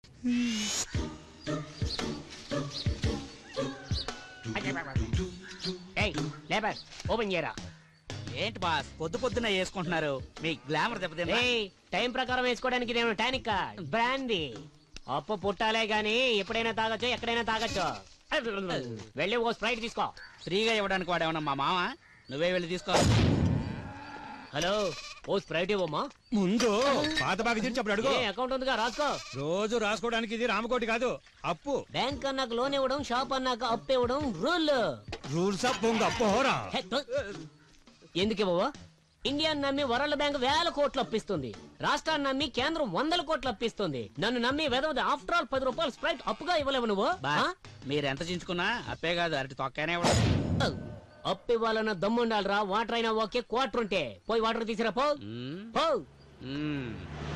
ఏయ్ labour open చేయరా ఏంటి బాస్ పొద్దు పొద్దున వేసుకుంటున్నారు మీ గ్లామర్ దెబ్బతిన్నా ఏయ్ టైం ప్రకారం వేసుకోవడానికి నేను టానిక్ బ్రాందీ అప్పు పుట్టాలే గాని ఎప్పుడైనా తాగొచ్చు ఎక్కడైనా తాగొచ్చు వెళ్ళి ఓ స్ప్రైట్ తీసుకో ఫ్రీగా ఇవ్వడానికి వాడేమన్నా మా మామ నువ్వే వెళ్ళి తీసుకో హలో ఓ స్ప్రైట్ ఇవ్వమ్మా ముందు పాత బాగా తీర్చి అప్పుడు అడుగు ఏ అకౌంట్ ఉందిగా రాసుకో రోజు రాసుకోవడానికి ఇది రామకోటి కాదు అప్పు బ్యాంక్ అన్నాక లోన్ ఇవ్వడం షాప్ అన్నాక అప్పు ఇవ్వడం రూల్ రూల్స్ ఆఫ్ పొంగు అప్పు హోరా ఎందుకు ఇవ్వవా ఇండియా నమ్మి వరల్డ్ బ్యాంక్ వేల కోట్లు అప్పిస్తుంది రాష్ట్రాన్ని నమ్మి కేంద్రం వందల కోట్లు అప్పిస్తుంది నన్ను నమ్మి వెదవది ఆఫ్టర్ ఆల్ పది రూపాయలు స్ప్రైట్ అప్పుగా ఇవ్వలేవు నువ్వు బా ఆ? మీరు ఎంత చించుకున్నా అప్పే కాదు అరటి తొక్కనే ఇవ్వడం అప్పు ఇవ్వాలన్న దమ్ము ఉండాలిరా వాటర్ అయినా ఓకే క్వార్టర్ ఉంటే పోయి వాటర్ తీసిరా పో మ్మ్. పో మ్మ్.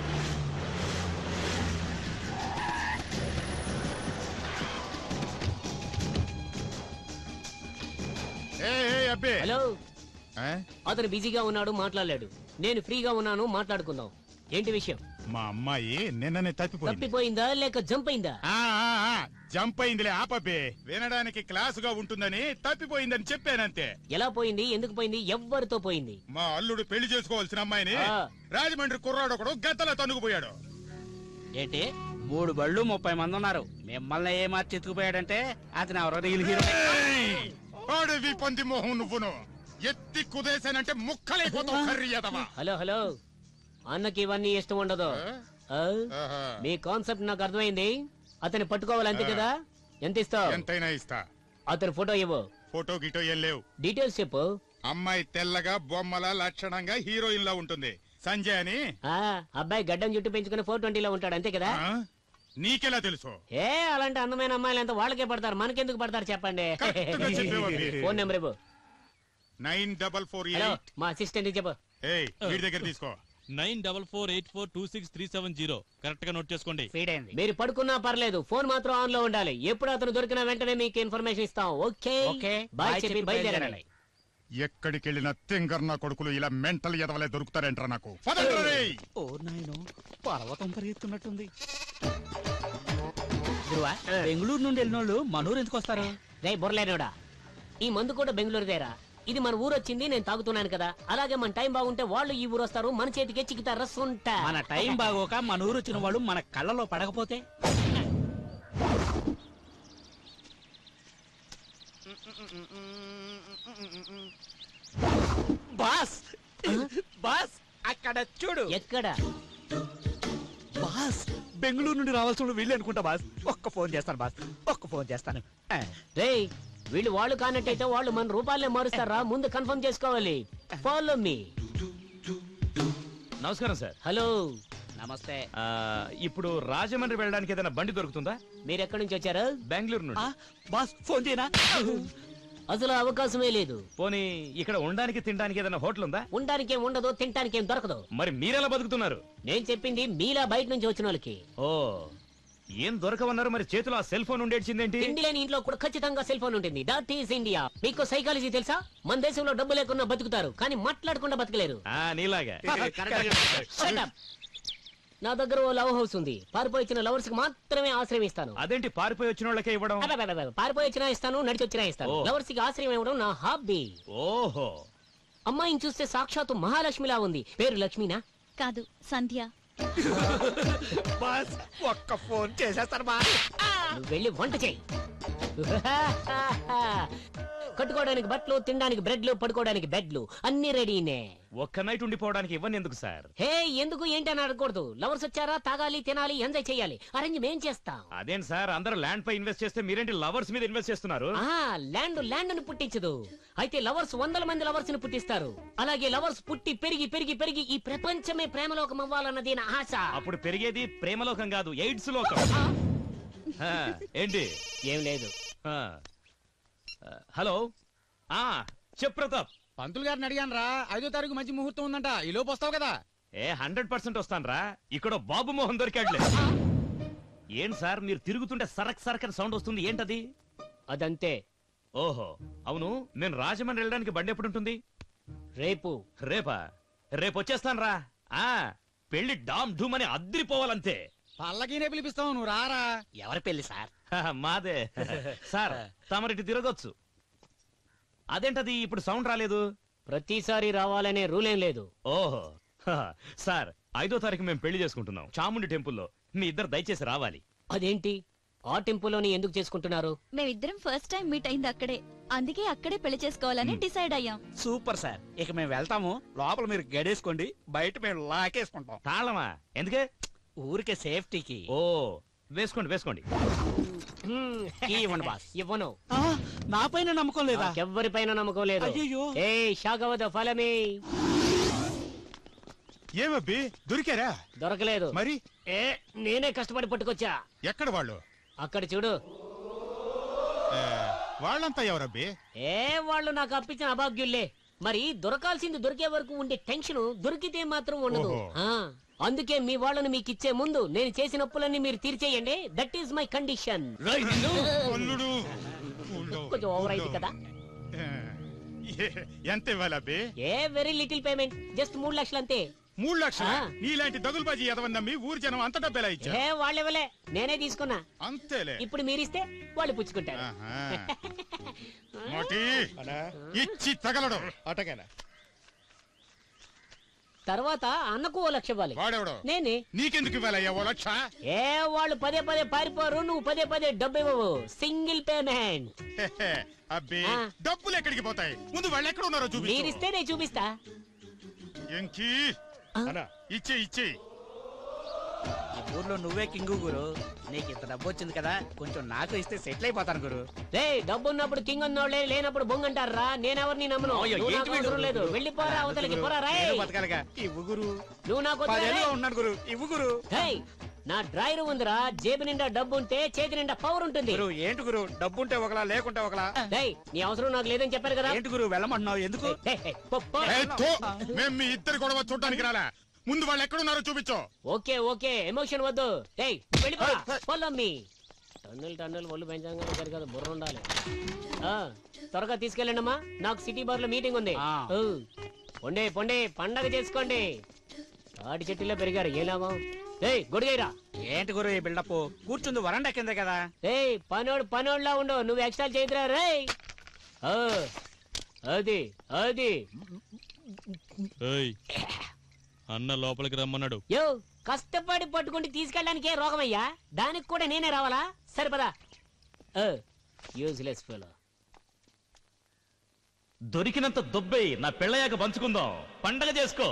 ఏ ఏ అబ్బే హలో ఆ? అతను బిజీగా ఉన్నాడు మాట్లాడలేడు నేను ఫ్రీగా ఉన్నాను మాట్లాడుకుందాం ఏంటి విషయం మా అమ్మాయి నిన్ననే తప్పిపోయింది తప్పిపోయిందా లేక జంప్ అయిందా ఆ, ఆ, ఆ, జంప్ అయిందిలే ఆపబ్బే వినడానికి క్లాసుగా ఉంటుందని తప్పిపోయిందని చెప్పానంతే ఎలా పోయింది ఎందుకు పోయింది ఎవ్వరితో పోయింది మా అల్లుడు పెళ్లి చేసుకోవాల్సిన అమ్మాయిని ఆ. రాజమండ్రి కుర్రాడు ఒకడు గద్దల తనుకుపోయాడు ఏంటి మూడు బళ్ళు ముప్పై మంది ఉన్నారు మిమ్మల్ని ఏ మార్చి ఎత్తుకుపోయాడంటే అతను ఎవరో రీల్ హీరో అడవి పంది మోహం నువ్వును ఎత్తి కుదేశానంటే ముక్కలైపోతావు కర్రీ ఎదవా హలో హలో అన్నకి ఇవన్నీ ఇష్టం ఉండదు ఆ? ఆహా. మీ కాన్సెప్ట్ నాకు అర్థమైంది అతన్ని పట్టుకోవాలి అంతే కదా ఎంత ఇస్తావు ఎంతైనా ఇస్తా అతని ఫోటో ఇవ్వు ఫోటో గిటో ఏం లేవు డీటెయిల్స్ చెప్పు అమ్మాయి తెల్లగా బొమ్మల లక్షణంగా హీరోయిన్ లా ఉంటుంది సంజయ్ అని ఆ అబ్బాయి గడ్డం జుట్టు పెంచుకుని ఫోర్ ట్వంటీలో ఉంటాడు అంతే కదా ఆ? నీకెలా తెలుసు ఏ అలాంటి అందమైన అమ్మాయిలు అంతా వాళ్ళకే పడతారు మనకెందుకు పడతారు చెప్పండి కరెక్ట్గా చెప్పావు అబ్బి. ఫోన్ నెంబర్ ఇవ్వు nine double four hello eight మా అసిస్టెంట్ చెప్పు ఏయ్ వీడి దగ్గర తీసుకో nine double four eight four two six three seven zero correct గా నోట్ చేసుకోండి ఫీడ్ అయింది మీరు పడుకున్నా పర్లేదు ఫోన్ మాత్రం ఆన్ లో ఉండాలి ఎప్పుడు అతను దొరికిన వెంటనే మీకు ఇన్ఫర్మేషన్ ఇస్తాం ఓకే ఓకే బాయ్ చెప్పి బయలుదేరాలి ఎక్కడికి వెళ్ళిన తింగర్ నా కొడుకులు ఇలా మెంటల్ ఎదవలే దొరుకుతారంటారా నాకు పదండ్రా రేయ్. ఓ నాయనో పర్వతం పరిగెత్తున్నట్టుంది ధ్రువ బెంగళూరు నుండి వెళ్ళిన వాళ్ళు మనూరు ఎందుకు వస్తారు రే బుర్రలేనోడా ఈ మందు కూడా బెంగళూరు దేరా ఇది మన ఊరు వచ్చింది నేను తాగుతున్నాను కదా అలాగే మన టైం బాగుంటే వాళ్ళు ఈ ఊరు వస్తారు మన చేతికే చిక్కుతారా సుంట మన టైం బాగోక మన ఊరు వచ్చిన వాళ్ళు మన కళ్ళలో పడకపోతే బాస్ బాస్ అక్కడ చూడు ఎక్కడ బాస్ బెంగళూరు నుండి రావాల్సిన వాళ్ళు వీళ్ళు అనుకుంటా బాస్ ఒక్క ఫోన్ చేస్తాను బాస్ ఒక్క ఫోన్ చేస్తాను ఆ, రేయ్ వీళ్ళు వాళ్ళు కానట్టయితే వాళ్ళు మన రూపాయలనే మారుస్తారా ముందు కన్ఫర్మ్ చేసుకోవాలి ఫాలో మీ నమస్కారం సార్ హలో నమస్తే ఆ, ఇప్పుడు రాజమండ్రి వెళ్ళడానికి ఏదైనా బండి దొరుకుతుందా మీరు ఎక్కడి నుంచి వచ్చారు బెంగళూరు నుండి ఆ, బాస్ ఫోన్ చేయనా అసలు అవకాశమే లేదు పోనీ ఇక్కడ ఉండడానికి తినడానికి ఏదైనా హోటల్ ఉందా ఉండడానికేం ఉండదు తినడానికేం దొరకదు మరి మీరెలా బతుకుతున్నారు నేను చెప్పింది మీలా బయట నుంచి వచ్చిన వాళ్ళకి ఓ ఏం దొరకవన్నారు మరి చేతిలో ఆ సెల్ ఫోన్ ఉండేసిందేంటి తిండి లేని ఇంట్లో కూడా ఖచ్చితంగా సెల్ ఫోన్ ఉంటుంది దట్ ఈస్ ఇండియా మీకు సైకాలజీ తెలుసా మన దేశంలో డబ్బు లేకుండా బతుకుతారు కానీ మాట్లాడకుండా బతకలేరు ఆ నీలాగా Shut up. నా దగ్గర ఓ లవ్ హౌస్ ఉంది పారిపోయి వచ్చిన లవర్స్ కి మాత్రమే ఆశ్రయం ఇస్తాను అదేంటి పారిపోయి వచ్చిన వాళ్ళకే ఇవ్వడం అబ్బబ్బబ్బబ్బ. పారిపోయి వచ్చినా ఇస్తాను నడిచి వచ్చినా ఇస్తాను ఓ. లవర్స్ కి ఆశ్రయం ఇవ్వడం నా హాబీ ఓహో అమ్మాయిని చూస్తే సాక్షాత్తు మహాలక్ష్మిలా ఉంది పేరు లక్ష్మినా కాదు సంధ్య బాస్ ఒక్క ఫోన్ చేసేస్తాను బాస్ నువ్వు వెళ్ళి వంట చేయి కట్టుకోవడానికి బట్టలు తినడానికి బ్రెడ్లు పడుకోవడానికి బెడ్లు అన్ని రెడీనే ఒక్క నైట్ ఉండిపోవడానికి ఇవ్వని ఎందుకు సార్ హే ఎందుకు ఏంటి అని అడగకూడదు లవర్స్ వచ్చారా తాగాలి తినాలి ఎంజాయ్ చేయాలి అరేంజ్ మేం చేస్తాం అదేం సార్ అందరూ ల్యాండ్ పై ఇన్వెస్ట్ చేస్తే మీరేంటి లవర్స్ మీద ఇన్వెస్ట్ చేస్తున్నారు ఆ ల్యాండ్ ల్యాండ్ ను పుట్టించదు అయితే లవర్స్ వందల మంది లవర్స్ ని పుట్టిస్తారు అలాగే లవర్స్ పుట్టి పెరిగి పెరిగి పెరిగి ఈ ప్రపంచమే ప్రేమలోకం అవ్వాలన్నది నా ఆశ అప్పుడు పెరిగేది ప్రేమలోకం కాదు ఎయిడ్స్ లోకం ఆ, ఏంటి ఏం లేదు ఆ. ఆ, హలో ఆ చెప్ ప్రతాప్ పంతులు గారిని అడిగాను రా ఐదో తారీఖు మంచి ముహూర్తం ఉందంట ఈ లోపు వస్తావు కదా ఏ హండ్రెడ్ పర్సెంట్ వస్తాను ఇక్కడ బాబు మోహన్ దొరికాడులే ఏం సార్ మీరు తిరుగుతుంటే సరక్ సరక్ అని సౌండ్ వస్తుంది ఏంటది అదంతే ఓహో అవును నేను రాజమండ్రి వెళ్ళడానికి బండి ఎప్పుడు ఉంటుంది రేపు రేపా రేపు వచ్చేస్తాను రా ఆ పెళ్లి డామ్ ఢూమ్ అని అద్రిపోవాలంతే పల్లకీనే పిలిపిస్తావు నువ్వు రారా ఎవరి పెళ్లి సార్ మాదే సార్ తమరిటి తిరగొచ్చు అదేంటది ఇప్పుడు సౌండ్ రాలేదు ప్రతిసారి రావాలనే రూల్ ఏం లేదు ఓహో హ, సార్ ఐదో తారీఖు మేము పెళ్లి చేసుకుంటున్నాం చాముండి టెంపుల్లో మీ ఇద్దరు దయచేసి రావాలి అదేంటి ఆ టెంపుల్లోని ఎందుకు చేసుకుంటున్నారు మేమిద్దరం ఫస్ట్ టైం మీట్ అయింది అక్కడే అందుకే అక్కడే పెళ్లి చేసుకోవాలని డిసైడ్ అయ్యాం సూపర్ సార్ ఇక మేము వెళ్తాము లోపల మీరు గడేసుకోండి బయట మేము లాకేసుకుంటాం తాళమా ఎందుకే ఊరికే సేఫ్టీకి ఓ వేసుకోండి వేసుకోండి హ్మ్. కీ ఇవ్వండి బాస్ ఇవ్వను నా పైన నమ్మకం లేదా ఎవ్వరిపైన నమ్మకం లేదు అయ్యయ్యో. ఏ షాగవద ఫలమే ఏమబ్బి దొరికారా దొరకలేదు మరి ఏ నేనే కష్టపడి పట్టుకొచ్చా ఎక్కడ వాళ్ళు అక్కడ చూడు ఏ, వాళ్ళంతా ఎవరబ్బి ఏ వాళ్ళు నాకు అప్పించిన అభాగ్యుల్లే మరి దొరకాల్సింది దొరికే వరకు ఉండే టెన్షన్ దొరికితే మాత్రం ఉండదు ఓహో. ఆ అందుకే మీ వాళ్ళని మీకు ఇచ్చే ముందు నేను చేసిన అప్పులన్నీ మీరు తీర్చేయండి దట్ ఈస్ మై కండిషన్ అల్లుడు కొంచెం ఓవర్ అయింది కదా ఏ, ఏ- ఎంత ఇవ్వాలబ్బి a very little payment just మూడు లక్షలు అంతే మూడు లక్షల ఆ. నీలాంటి దగులుబాజీ ఎదవని నమ్మి ఊరి జనం అంత డబ్బెలా ఇచ్చా ఏ వాళ్ళెవలే నేనే తీసుకున్నా అంతేలే ఇప్పుడు మీరిస్తే వాళ్ళు పుచ్చుకుంటారు ఆహా. మోటి ఇచ్చి తగలడు అటకేనా తర్వాత అన్నకు ఓ లక్ష ఇవ్వాలి వాడెవడు నేనే నీకెందుకు ఇవ్వాలయ్యా ఓ లక్ష ఏ వాళ్ళు పదే పదే పారిపోరు నువ్వు పదే పదే డబ్బు ఇవ్వవు సింగిల్ పేమెంట్ హెహె, అబ్బి ఆ. డబ్బులు ఎక్కడికి పోతాయి ముందు వాళ్ళు ఎక్కడ ఉన్నారో చూపించు మీరిస్తే నేను చూపిస్తా ఎంకి అన్నా ఇచ్చే ఇచ్చే ఈ ఊర్లో నువ్వే కింగు గురు నీకు ఇంత డబ్బు వచ్చింది కదా కొంచెం నాకు ఇస్తే సెటిల్ అయిపోతాను గురు రే డబ్బు ఉన్నప్పుడు కింగ్ ఉన్నోళ్ళే లేనప్పుడు బొంగ్ అంటారా నేనెవరిని నమ్మను అయ్యో, నువ్వు ఏంటి నాకు వీడు? అవసరం లేదు వెళ్ళిపోరా అవతలకి పోరా రే నేను బతకాలిగా ఇవ్వు గురు నువ్వు నాకు వద్దురా, పదేళ్ళుగా రేయ్. ఉన్నాను గురు ఇవ్వు గురు రేయ్, నా డ్రైవర్ ఉందిరా జేబు నిండా డబ్బు ఉంటే చేతి నిండా పవర్ ఉంటుంది గురు ఏంటి గురు డబ్బుంటే ఒకలా లేకుంటే ఒకలా రేయ్, నీ అవసరం నాకు లేదని చెప్పారు కదా ఏంటి గురు వెళ్ళమంటున్నావు ఎందుకు రేయ్, రేయ్, పో, పో. ఏ, తో. మేం మీ ఇద్దరు గొడవ చూడడానికి రాలా ముందు వాళ్ళు ఎక్కడున్నారో చూపించు ఓకే ఓకే ఎమోషన్ వద్దు రేయ్ వెళ్ళిపోరా ఫాలో మీ టన్నులు టన్నులు ఒళ్ళు పెంచగానే సరికాదు బుర్ర ఉండాలి ఆ, త్వరగా తీసుకెళ్ళండి అమ్మా నాకు సిటీ బార్ లో మీటింగ్ ఉంది ఆ. ఊ. పొండే పొండే పండగ చేసుకోండి తాటి చెట్టులో పెరిగారు ఏ లాభం ఏయ్ గొడిగైరా ఏంటి గురు ఈ బిల్డప్ కూర్చుంది వరండా కింద కదా ఏయ్ పనోడు పనోడ్లా ఉండు నువ్వు ఎక్స్ట్రా చేతురా రేయ్ ఆ, అది అది ఏయ్ అన్న లోపలికి రమ్మన్నాడు యో కష్టపడి పట్టుకుంటే తీసుకెళ్ళడానికి ఏ రోగమయ్యా దానికి కూడా నేనే రావాలా సరిపదా యూజ్లెస్ ఫెలో దొరికినంత దొబ్బేయి నా పెళ్ళయ్యాక పంచుకుందాం పండగ చేసుకో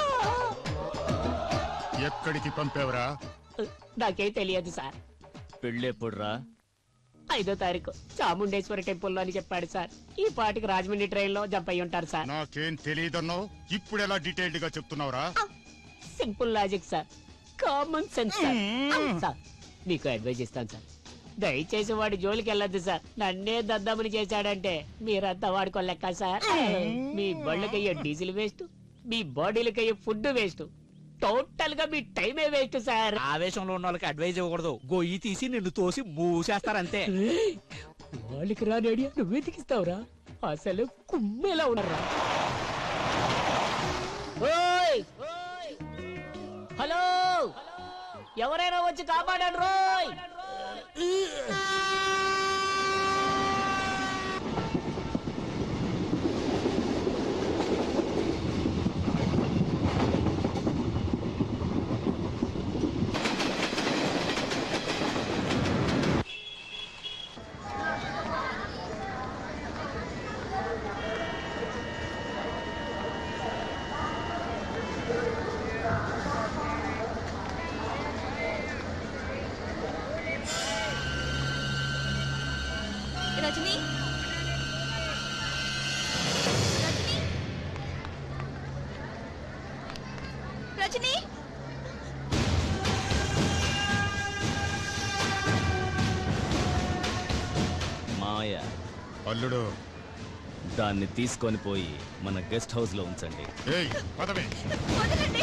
ఎక్కడికి పంపేవరా నాకేం తెలియదు సార్ పెళ్ళెప్పుడురా ఐదో తారీఖు చాముండేశ్వరి టెంపుల్లో అని చెప్పాడు సార్ ఈ పాటికి రాజమండ్రి ట్రైన్ లో జంప్ అయి ఉంటారు సార్ నాకేం తెలియదన్నావు ఇప్పుడు ఎలా డీటెయిల్డ్ గా చెప్తున్నావురా simple logic sir common sense sir sir మీకు అడ్వైజ్ ఇస్తాను సార్ దయచేసి వాడి జోలికి వెళ్ళొద్దు సార్ నన్నే దద్దామని చేశాడంటే మీరంతా వాడుకో లెక్క సార్ మీ బళ్ళకయ్యే డీజిల్ వేస్ట్ మీ బాడీలకయ్యే ఫుడ్ వేస్ట్ టోటల్ గా మీ టైమే వేస్ట్ సార్ ఆవేశంలో ఉన్న వాళ్ళకి అడ్వైజ్ ఇవ్వకూడదు గొయ్యి తీసి నిన్ను తోసి మూసేస్తారంతే ఏయ్, వాళ్ళకి రాని ఐడియా నువ్వే తికిస్తావురా అసలు కుమ్మేలా ఉన్నారా ఓయ్ హలో ఎవరైనా వచ్చి కాపాడండి రోయ్ రజని రజని రజని మాయ అల్లుడు దాన్ని తీసుకొని పోయి మన గెస్ట్ హౌస్ లో ఉంచండి ఏయ్ పదవే వదలండి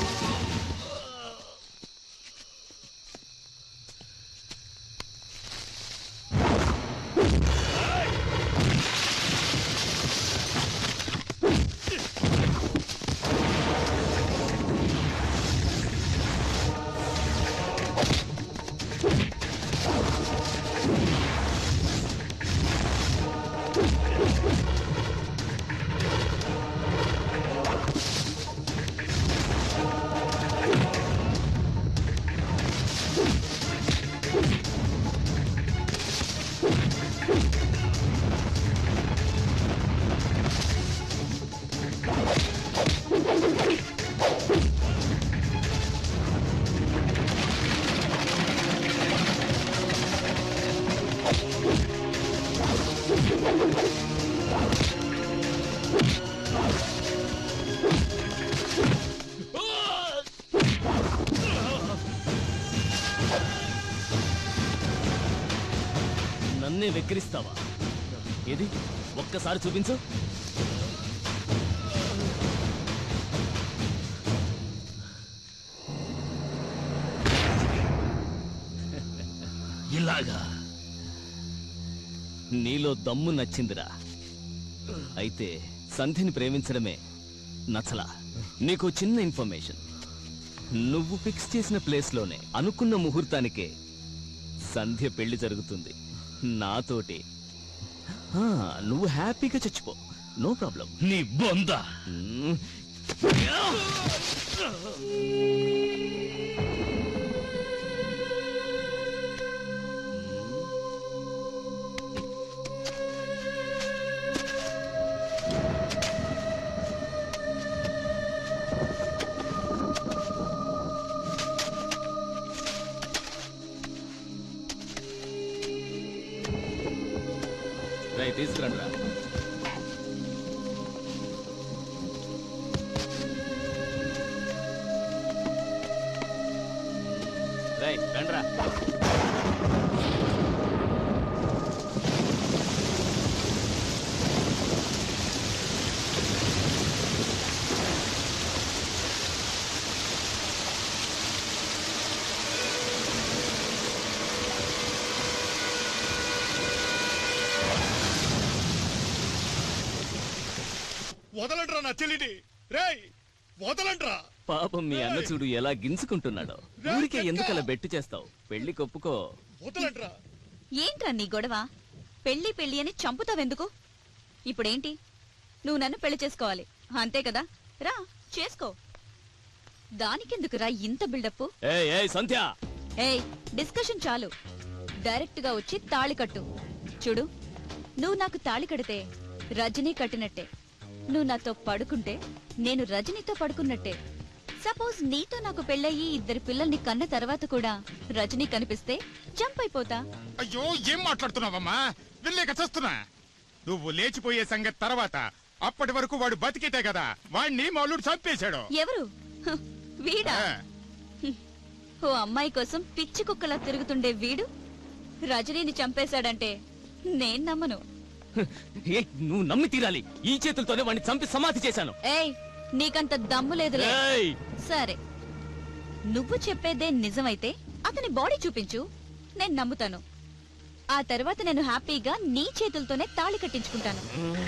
నన్నే వెక్కిరిస్తావా ఏది ఒక్కసారి చూపించు ఇలాగా నీలో దమ్ము నచ్చిందిరా అయితే సంధిని ప్రేమించడమే నచ్చలా నీకు చిన్న ఇన్ఫర్మేషన్ నువ్వు ఫిక్స్ చేసిన ప్లేస్లోనే అనుకున్న ముహూర్తానికే సంధ్య పెళ్లి జరుగుతుంది నాతోటి ఆ, నువ్వు హ్యాపీగా చచ్చిపో నో ప్రాబ్లం నీ బొంద రై తీసుకురండి రా రై రండ్రా వదలండ్రా నా చెల్లిని రేయ్ వదలండ్రా పాపం మీ అన్న చూడు ఎలా గింజుకుంటున్నాడో ఊరికే ఎందుకలా బెట్టు చేస్తావు పెళ్లి కొప్పుకో వదలండ్రా ఏంట్రా నీ గొడవ పెళ్లి పెళ్లి అని చంపుతావెందుకు ఇప్పుడేంటి నువ్వు నన్ను పెళ్లి చేసుకోవాలి అంతే కదా రా చేసుకో దానికెందుకురా ఇంత బిల్డప్ ఏయ్ ఏయ్ సంధ్య ఏయ్ డిస్కషన్ చాలు డైరెక్ట్ గా వచ్చి తాళి కట్టు చూడు నువ్వు నాకు తాళి కడితే రజనీ కట్టినట్టే నువ్వు నాతో పడుకుంటే నేను రజనీతో పడుకున్నట్టే సపోజ్ నీతో నాకు పెళ్ళయి ఇద్దరి పిల్లల్ని కన్న తర్వాత కూడా రజనీ కనిపిస్తే జంప్ అయిపోతా అయ్యో ఏం మాట్లాడుతున్నావమ్మా వెళ్ళలేక చస్తున్నా నువ్వు లేచిపోయే సంగతి తర్వాత అప్పటి వరకు వాడు బతికితే కదా వాడిని మాలుడు చంపేశాడు ఎవరు హ, వీడా ఆ, ఓ అమ్మాయి కోసం పిచ్చి కుక్కలా తిరుగుతుండే వీడు రజనీని చంపేశాడంటే నేను నమ్మను ఏ నువ్వు నమ్మి తీరాలి ఈ చేతులతోనే వాడిని చంపి సమాధి చేశాను ఏయ్ నీకంత దమ్ము లేదులే ఏయ్ సరే నువ్వు చెప్పేదే నిజమైతే అతని బాడీ చూపించు నేను నమ్ముతాను ఆ తర్వాత నేను హ్యాపీగా నీ చేతులతోనే తాళి కట్టించుకుంటాను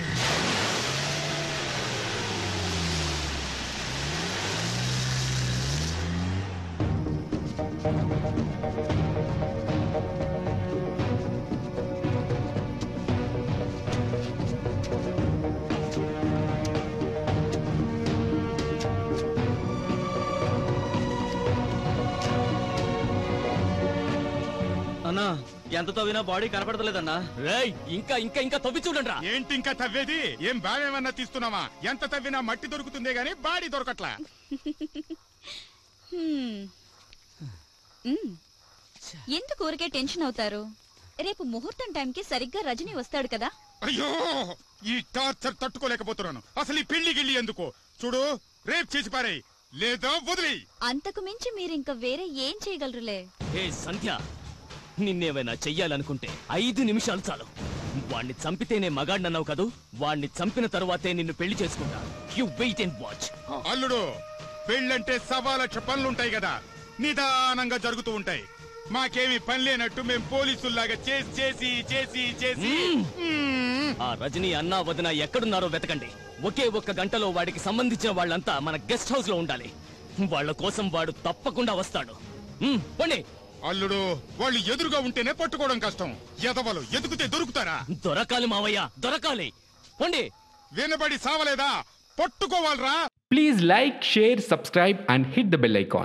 అన్నా ఎంత తవ్వినా బాడీ కనపడతలేదన్నా రేయ్ ఇంకా ఇంకా ఇంకా తవ్వి చూడండి ఏంటి ఇంకా తవ్వేది ఏం బావేమన్నా తీస్తున్నావా ఎంత తవ్వినా మట్టి దొరుకుతుందే గాని బాడీ దొరకట్లా హ్మ్. మ్. ఎందుకు ఊరికే టెన్షన్ అవుతారు రేపు ముహూర్తం టైంకి సరిగ్గా రజనీ వస్తాడు కదా అయ్యో ఈ టార్చర్ తట్టుకోలేకపోతున్నాను అసలు ఈ పెళ్లి గిళ్ళి ఎందుకు చూడు రేప్ చేసి పారేయ్ లేదా వదిలి అంతకు మించి మీరింక వేరే ఏం చేయగలరులే హే సంధ్య నిన్నేమైనా చెయ్యాలనుకుంటే ఐదు నిమిషాలు చాలు వాణ్ణి చంపితేనే మగాడినన్నావు కదూ వాణ్ణి చంపిన తరువాతే నిన్ను పెళ్లి చేసుకుంటా యు వెయిట్ అండ్ వాచ్ అల్లుడు పెళ్ళంటే సవా లక్ష పనులుంటాయి కదా నిదానంగా జరుగుతూ ఉంటాయి మాకేమి పని లేనట్టు మేము పోలీసుల్లాగా చేసి చేసి చేసి చేసి మ్మ్. ఆ రజనీ అన్నా వదిన ఎక్కడున్నారో వెతకండి ఒకే ఒక్క గంటలో వాడికి సంబంధించిన వాళ్ళంతా మన గెస్ట్ హౌస్ లో ఉండాలి వాళ్ళ కోసం వాడు తప్పకుండా వస్తాడు ఉమ్, పోండి అల్లుడు వాళ్ళు ఎదురుగా ఉంటేనే పట్టుకోవడం కష్టం ఎదవలు ఎదుగుతే దొరుకుతారా దొరకాలి మావయ్య దొరకాలి పోండి వినబడి సావలేదా పట్టుకోవాలరా Please like, share, subscribe, and hit the bell icon.